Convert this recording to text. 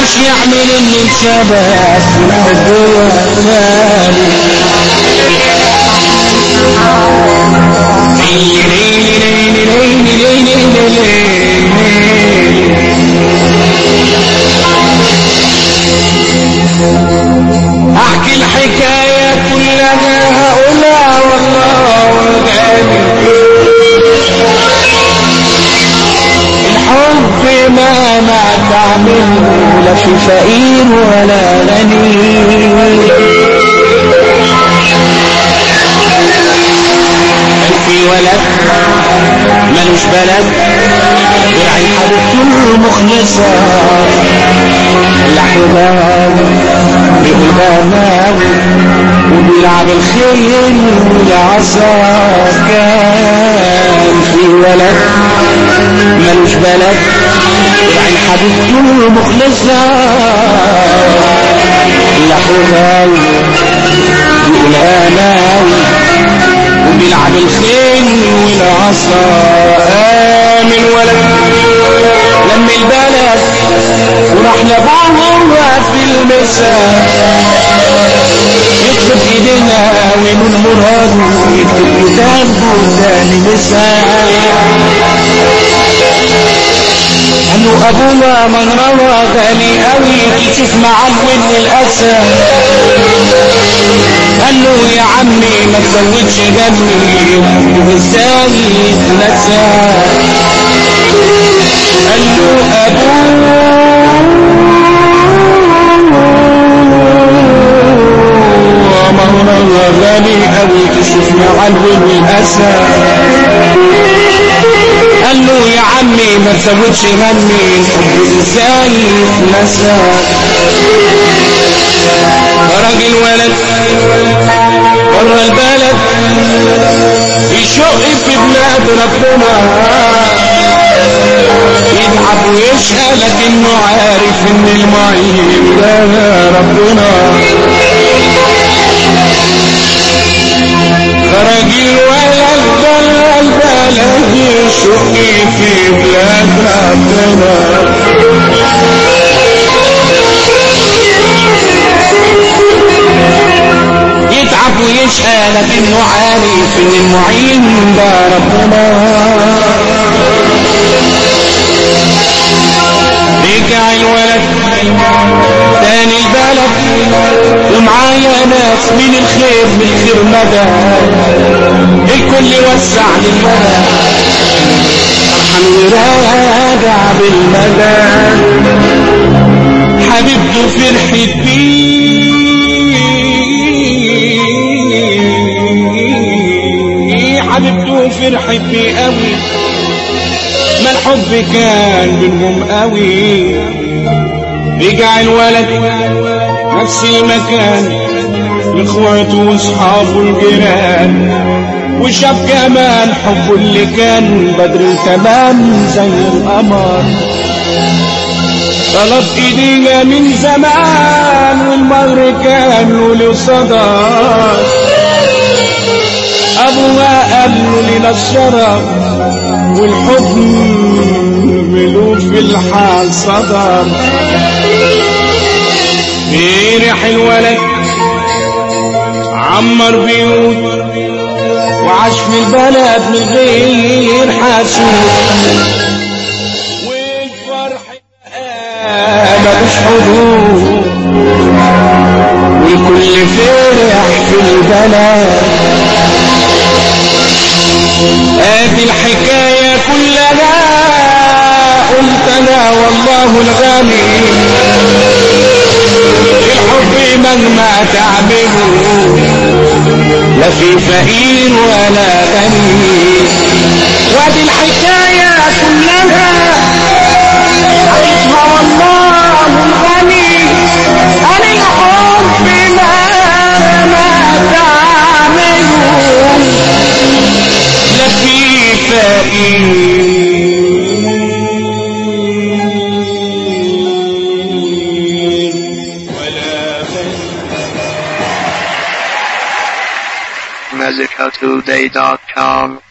ايش يعمل اللي انشبه في الحب والمال احكي الحكاية كلها هقولها والله وجعلي الحب ما ما تعمله لا في فقير ولا غني في ولد ملوش بلد يرعي حبيبته المخلصة لحظة بيقول بناوي وبيلعب الخيل والعصا كان في ولد ملوش بلد يرعي حبيبته المخلصة لحظة بيقول بناوي وبيلعب الخيل والعصا آمن ولد لم البلد وراح لابوه في المساء يكتب ايدينا ومن مراده يكتب كتابه تاني مساء قالوا ابونا من روى غالي قوي تشوف مع الود الاسى قال له يا عمي ما تزودش دمي وازاي يتنسى قال له ابوه مولانا غالي قوي تشوف مع الود الاسى قال له يا عمي ما تزودش همي الحب ازاي يتنسى راجل ولد بره البلد يشق في بلاد ربنا يتعب ويشقى لكنه عارف ان المعين ده ربنا خرج الولد بره البلد يشق في بلاد ربنا يتعب ويشقى لكنه عارف ان المعين ده ربنا رجع الولد تاني البلد ومعايا ناس من الخير بالخير مدى الكل وسع للمدى فرحان وراجع بالمدى حبيبته فرحت بيه حبيبته فرحت بيه قوي ما الحب كان بينهم قوي رجع الولد نفس المكان لاخواته واصحابه الجيران وشاف كمان حبه اللي كان بدر تمام زي القمر طلب ايدينا من زمان والمغر كان له صدى ابوها قال له لنا الشرف والحب ملو في الحال صدر بيرح الولد عمر بيوت وعاش في البلد من غير حاسوب والفرح ملوش حدود والكل فرح في البلد ادي الحكاية كلها قلت انا والله الغني الحب مهما تعمله لا في فقير ولا غني وادي الحكاية كلها عيشها والله الغني انا الحب مهما تعمله لا في فقير ولا غني MusicaToday.com